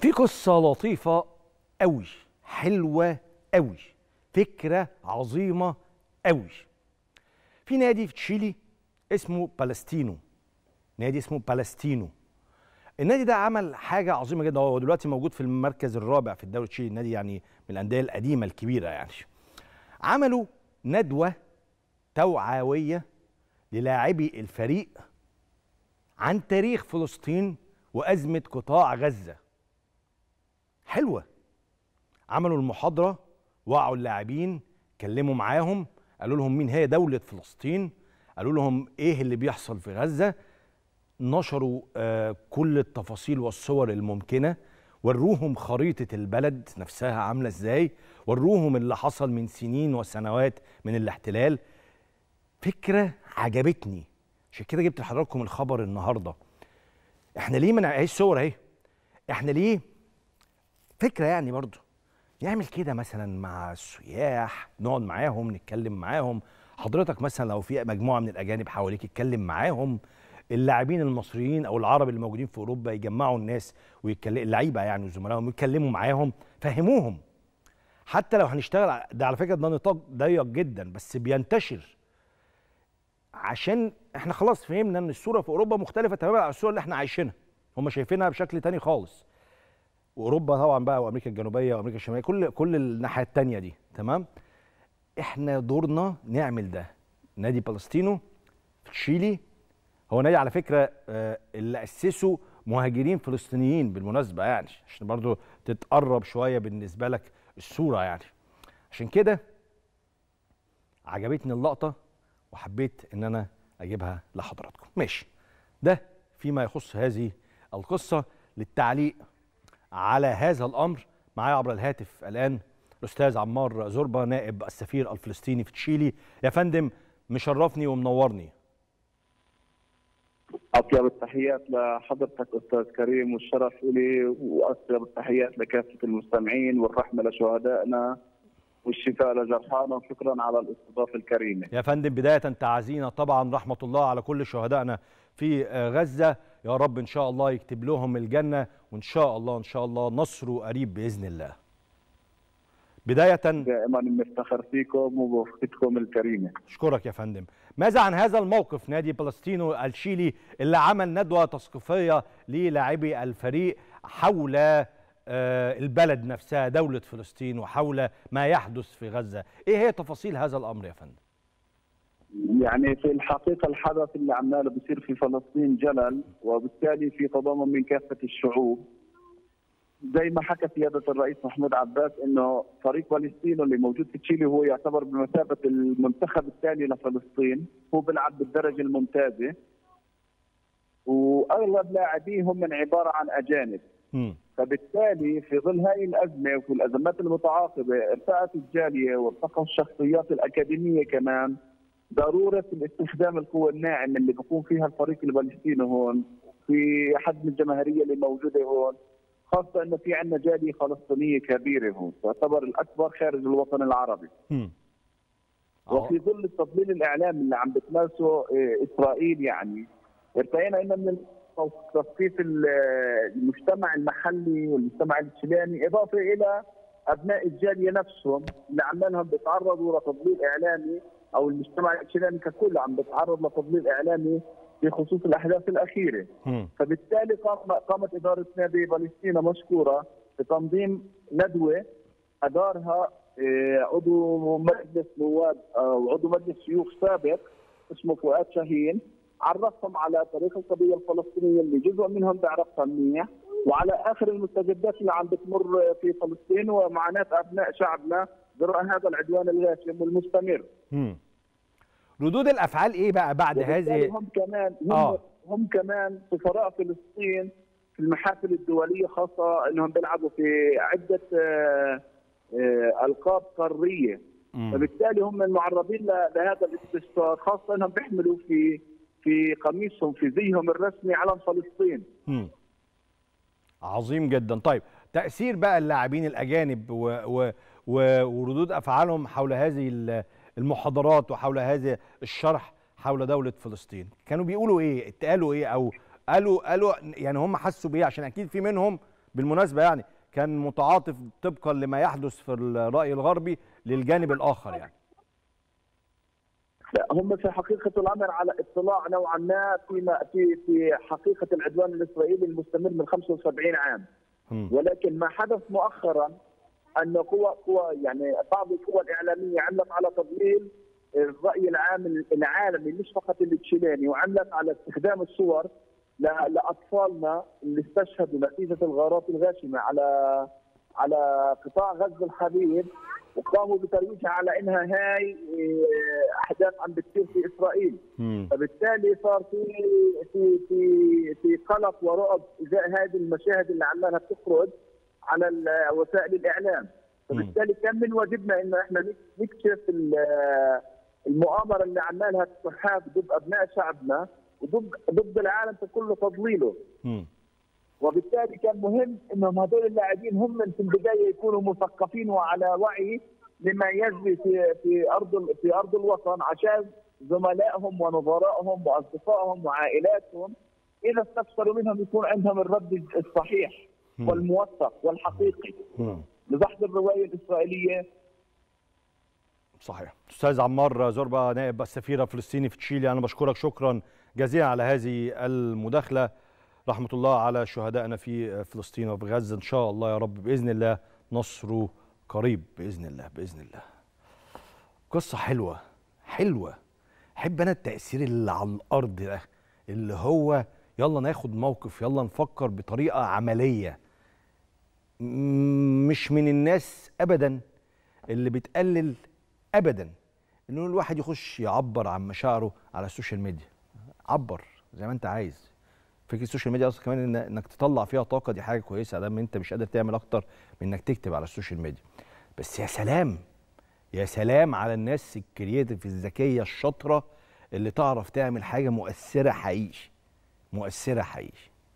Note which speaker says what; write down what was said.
Speaker 1: في قصة لطيفة قوي حلوة قوي فكرة عظيمة قوي في نادي في تشيلي اسمه بالستينو نادي اسمه بالستينو النادي ده عمل حاجة عظيمة جدا هو دلوقتي موجود في المركز الرابع في الدوري التشيلي النادي يعني من الأندية القديمة الكبيرة يعني عملوا ندوة توعوية للاعبي الفريق عن تاريخ فلسطين وأزمة قطاع غزة حلوة عملوا المحاضرة وعوا اللاعبين كلموا معاهم قالوا لهم مين هي دولة فلسطين قالوا لهم ايه اللي بيحصل في غزة نشروا آه كل التفاصيل والصور الممكنة وروهم خريطة البلد نفسها عاملة ازاي وروهم اللي حصل من سنين وسنوات من الاحتلال فكرة عجبتني عشان كده جبت لحضراتكم الخبر النهارده احنا ليه من اهي الصور اهي احنا ليه فكره يعني برضو نعمل كده مثلا مع السياح نقعد معاهم نتكلم معاهم حضرتك مثلا لو في مجموعه من الاجانب حواليك اتكلم معاهم اللاعبين المصريين او العرب اللي موجودين في اوروبا يجمعوا الناس ويتكلموا اللعيبه يعني وزملائهم يتكلموا معاهم فهموهم حتى لو هنشتغل ده على فكره ده نطاق ضيق جدا بس بينتشر عشان احنا خلاص فهمنا ان الصوره في اوروبا مختلفه تماما عن الصوره اللي احنا عايشينها هم شايفينها بشكل تاني خالص واوروبا طبعا بقى وامريكا الجنوبيه وامريكا الشماليه كل كل الناحيه التانيه دي تمام احنا دورنا نعمل ده نادي بالستينو في تشيلي هو نادي على فكره آه، اللي اسسه مهاجرين فلسطينيين بالمناسبه يعني عشان برضو تتقرب شويه بالنسبه لك الصوره يعني عشان كده عجبتني اللقطه وحبيت ان انا اجيبها لحضراتكم ماشي ده فيما يخص هذه القصه للتعليق على هذا الامر معايا عبر الهاتف الان الاستاذ عمار زربه نائب السفير الفلسطيني في تشيلي يا فندم مشرفني ومنورني
Speaker 2: اطيب التحيات لحضرتك استاذ كريم والشرف لي واطيب التحيات لكافه المستمعين والرحمه لشهدائنا والشفاء لجرحانا وشكرا على الاستضافه الكريمه.
Speaker 1: يا فندم بدايه تعزينا طبعا رحمه الله على كل شهدائنا في آه، غزه يا رب ان شاء الله يكتب لهم الجنه وان شاء الله ان شاء الله نصره قريب باذن الله بدايه
Speaker 2: دائما بنفتخر فيكم وبوقفتكم الكريمه.
Speaker 1: اشكرك يا فندم ماذا عن هذا الموقف نادي بلسطينو الشيلي اللي عمل ندوه تثقيفيه للاعبي الفريق حول آه، البلد نفسها دولة فلسطين وحول ما يحدث في غزة ايه هي تفاصيل هذا الامر يا فندم
Speaker 2: يعني في الحقيقه الحدث اللي عماله بيصير في فلسطين جلل وبالتالي في تضامن من كافه الشعوب. زي ما حكى سياده الرئيس محمود عباس انه فريق فلسطين اللي موجود في تشيلي هو يعتبر بمثابه المنتخب الثاني لفلسطين، هو بيلعب بالدرجه الممتازه. واغلب لاعبيه هم من عباره عن اجانب.
Speaker 1: مم.
Speaker 2: فبالتالي في ظل هذه الازمه وفي الازمات المتعاقبه ارتأت الجاليه وارتقوا الشخصيات الاكاديميه كمان ضروره الاستخدام القوه الناعمه اللي بيكون فيها الفريق الفلسطيني هون في حجم الجماهيريه اللي موجوده هون خاصه انه في عندنا جاليه فلسطينيه كبيره هون تعتبر الاكبر خارج الوطن العربي
Speaker 1: مم.
Speaker 2: وفي ظل التضليل الاعلامي اللي عم بتمارسه آه، اسرائيل يعني ارتئينا ان من تثقيف ال- المجتمع المحلي والمجتمع التشيلاني اضافه الى ابناء الجاليه نفسهم اللي عمالهم بيتعرضوا لتضليل اعلامي او المجتمع التشيلاني ككل عم بيتعرض لتضليل اعلامي بخصوص الاحداث الاخيره
Speaker 1: مم.
Speaker 2: فبالتالي قام- قامت اداره نادي فلسطين مشكوره بتنظيم ندوه ادارها آه، عضو مجلس نواب او عضو مجلس شيوخ سابق اسمه فؤاد شاهين عرفهم على تاريخ القضيه الفلسطينيه اللي جزء منهم بيعرفها منيح وعلى اخر المستجدات اللي عم بتمر في فلسطين ومعاناه ابناء شعبنا جراء هذا العدوان الغاشم والمستمر
Speaker 1: مم. ردود الافعال ايه بقى بعد
Speaker 2: وبالتالي
Speaker 1: هذه
Speaker 2: هم كمان هم,
Speaker 1: آه.
Speaker 2: هم كمان سفراء فلسطين في المحافل الدوليه خاصه انهم بيلعبوا في عده آه، آه، القاب قاريه
Speaker 1: مم.
Speaker 2: فبالتالي هم المعرضين ل- لهذا الاستشفاء خاصه انهم بيحملوا في في قميصهم في زيهم الرسمي علم فلسطين
Speaker 1: مم. عظيم جدا طيب تاثير بقى اللاعبين الاجانب و... و... و... وردود افعالهم حول هذه ال- المحاضرات وحول هذا الشرح حول دوله فلسطين كانوا بيقولوا ايه اتقالوا ايه او قالوا قالوا يعني هم حسوا بايه عشان اكيد في منهم بالمناسبه يعني كان متعاطف طبقا لما يحدث في الراي الغربي للجانب الاخر يعني
Speaker 2: لا هم في حقيقه الامر على اطلاع نوعا ما فيما في في حقيقه العدوان الاسرائيلي المستمر من 75 عام
Speaker 1: مم.
Speaker 2: ولكن ما حدث مؤخرا ان قوى قوى يعني بعض القوى الاعلاميه عملت على تضليل الراي العام العالمي مش فقط التشيلاني وعملت على استخدام الصور ل- لاطفالنا اللي استشهدوا نتيجه الغارات الغاشمه على على قطاع غزه الحبيب وقاموا بترويجها على انها هاي إيه، احداث عم بتصير في اسرائيل
Speaker 1: مم.
Speaker 2: فبالتالي صار في في في في قلق ورعب ازاء هذه المشاهد اللي عمالها بتخرج على ال- وسائل الاعلام فبالتالي كان من واجبنا انه احنا نك- نكشف ال- المؤامره اللي عمالها الصحاف ضد ابناء شعبنا وضد ضد العالم كله تضليله
Speaker 1: مم.
Speaker 2: وبالتالي كان مهم انهم هذول اللاعبين هم من في البدايه يكونوا مثقفين وعلى وعي لما يجري في في ارض في ارض الوطن عشان زملائهم ونظرائهم واصدقائهم وعائلاتهم اذا استفسروا منهم يكون عندهم الرد الصحيح
Speaker 1: مم.
Speaker 2: والموثق والحقيقي
Speaker 1: مم.
Speaker 2: لدحض الروايه الاسرائيليه
Speaker 1: صحيح استاذ عمار زربه نائب السفير الفلسطيني في تشيلي انا بشكرك شكرا جزيلا على هذه المداخله رحمه الله على شهدائنا في فلسطين وفي غزه ان شاء الله يا رب باذن الله نصره قريب باذن الله باذن الله قصه حلوه حلوه احب انا التاثير اللي على الارض ده اللي هو يلا ناخد موقف يلا نفكر بطريقه عمليه م- مش من الناس ابدا اللي بتقلل ابدا انه الواحد يخش يعبر عن مشاعره على السوشيال ميديا عبر زي ما انت عايز فكره السوشيال ميديا اصلا كمان إن انك تطلع فيها طاقه دي حاجه كويسه لما انت مش قادر تعمل اكتر من انك تكتب على السوشيال ميديا بس يا سلام يا سلام على الناس الكرييتيف الذكيه الشاطره اللي تعرف تعمل حاجه مؤثره حقيقي مؤثره حقيقي